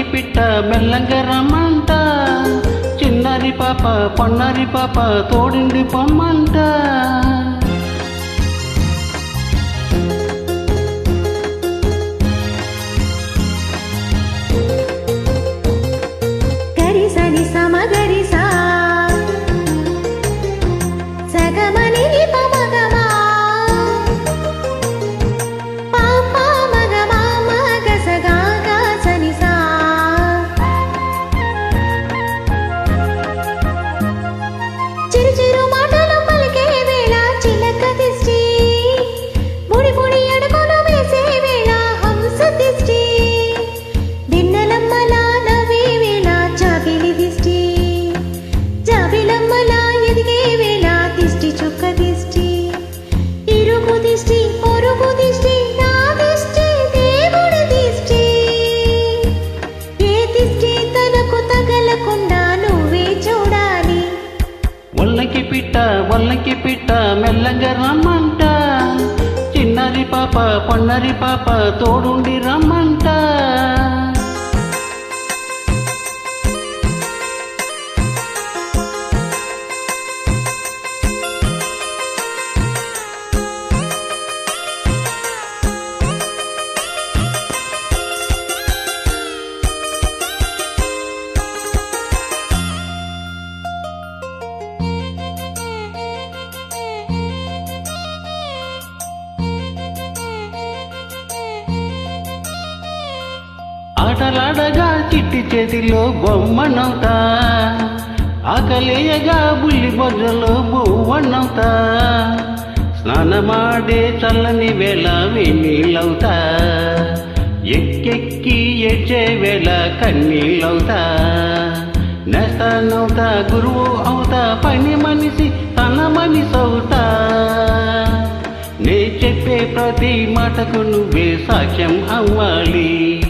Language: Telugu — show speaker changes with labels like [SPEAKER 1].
[SPEAKER 1] వల్లకి పిట్ట మెల్లంగా రమ్మంట చిన్నారి పాప పొన్నారి పాప తోడిండి పొమ్మంట
[SPEAKER 2] గరిసని సమగరిసా సగమని పమగమా పాప మగమా మగసగా గసనిసా చిరు చిరు మాటలు పలికే వేళ చిలక దిష్టి ముడి ముడి అడుగులు వేసే వేళ హంస దిష్టి దిన్నెలమ్మలా నవ్వే వేళ జాబిలి దిష్టి జాబిలమ్మలా ఎదిగే వేళ దిష్టి చుక్క దిష్టి ఇరుగు దిష్టి పొరుగు దిష్టి నా దిష్టి దేవుడి దిష్టి ఏ దిష్టి తనకు తగలకుండా నువ్వే చూడాలి
[SPEAKER 1] వల్లకి పిట్ట వల్లకి పిట్ట మెల్లంగా రమ్మంట చిన్నారి పాప పొన్నరి పాప తోడుండి రమ్మంట ఆటలాడగా చిట్టి చేతిలో బొమ్మనవుతా ఆకలేయగా బుల్లి బొజ్జలో బువ్వన్నవుతా స్నానమాడే చల్లని వేళ వెన్నీళ్ళవుతా ఎక్కెక్కి ఏడ్చే వేళ కన్నీళ్ళవుతా నేస్తానవుతా గురువు అవుతా పని మనిషి తన మనిషి అవుతా నే చెప్పే ప్రతి మాటకు నువ్వే సాక్ష్యం అవ్వాలి